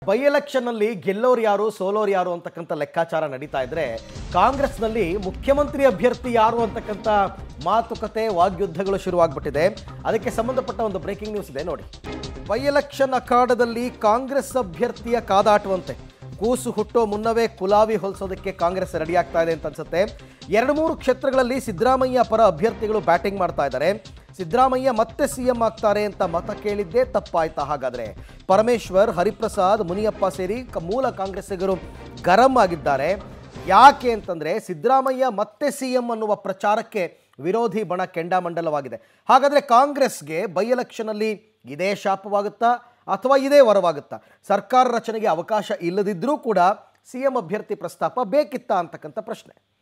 by ಎಲೆಕ್ಷನ್ನಲ್ಲಿ ಗೆಲ್ಲೋರು ಯಾರು ಸೋಲೋರು ಯಾರು ಅಂತಕ್ಕಂಥ ಲೆಕ್ಕಾಚಾರ ನಡೀತಾ ಇದ್ರೆ ಕಾಂಗ್ರೆಸ್ನಲ್ಲಿ ಮುಖ್ಯಮಂತ್ರಿ ಅಭ್ಯರ್ಥಿ ಯಾರು ಅಂತಕ್ಕಂಥ ಮಾತುಕತೆ ವಾಗ್ಯುದ್ಧಗಳು ಶುರುವಾಗ್ಬಿಟ್ಟಿದೆ ಅದಕ್ಕೆ ಸಂಬಂಧಪಟ್ಟ ಒಂದು ಬ್ರೇಕಿಂಗ್ ನ್ಯೂಸ್ ಇದೆ ನೋಡಿ ಬೈ ಎಲೆಕ್ಷನ್ ಅಖಾಡದಲ್ಲಿ ಕಾಂಗ್ರೆಸ್ ಅಭ್ಯರ್ಥಿಯ ಕಾದಾಟುವಂತೆ ಕೂಸು ಹುಟ್ಟೋ ಮುನ್ನವೇ ಕುಲಾವಿ ಹೊಲಿಸೋದಕ್ಕೆ ಕಾಂಗ್ರೆಸ್ ರೆಡಿ ಆಗ್ತಾ ಇದೆ ಅಂತ ಅನ್ಸುತ್ತೆ ಎರಡು ಮೂರು ಕ್ಷೇತ್ರಗಳಲ್ಲಿ ಸಿದ್ದರಾಮಯ್ಯ ಪರ ಅಭ್ಯರ್ಥಿಗಳು ಬ್ಯಾಟಿಂಗ್ ಮಾಡ್ತಾ ಇದ್ದಾರೆ ಸಿದ್ದರಾಮಯ್ಯ ಮತ್ತೆ ಸಿಎಂ ಆಗ್ತಾರೆ ಅಂತ ಮತ ಕೇಳಿದ್ದೇ ತಪ್ಪಾಯ್ತಾ ಹಾಗಾದ್ರೆ ಪರಮೇಶ್ವರ್ ಹರಿಪ್ರಸಾದ್ ಮುನಿಯಪ್ಪ ಸೇರಿ ಕ- ಮೂಲ ಕಾಂಗ್ರೆಸ್ಸಿಗರು ಗರಂ ಆಗಿದ್ದಾರೆ ಯಾಕೆ ಅಂತಂದ್ರೆ ಸಿದ್ದರಾಮಯ್ಯ ಮತ್ತೆ ಸಿಎಂ ಅನ್ನುವ ಪ್ರಚಾರಕ್ಕೆ ವಿರೋಧಿ ಬಣ ಕೆಂಡಾಮಂಡಲವಾಗಿದೆ ಹಾಗಾದ್ರೆ ಕಾಂಗ್ರೆಸ್ಗೆ ಬೈ ಎಲೆಕ್ಷನಲ್ಲಿ ಇದೇ ಶಾಪವಾಗುತ್ತಾ ಅಥವಾ ಇದೇ ವರವಾಗುತ್ತಾ ಸರ್ಕಾರ ರಚನೆಗೆ ಅವಕಾಶ ಇಲ್ಲದಿದ್ದರೂ ಕೂಡ ಸಿಎಂ ಅಭ್ಯರ್ಥಿ ಪ್ರಸ್ತಾಪ ಬೇಕಿತ್ತಾ ಅಂತಕ್ಕಂಥ ಪ್ರಶ್ನೆ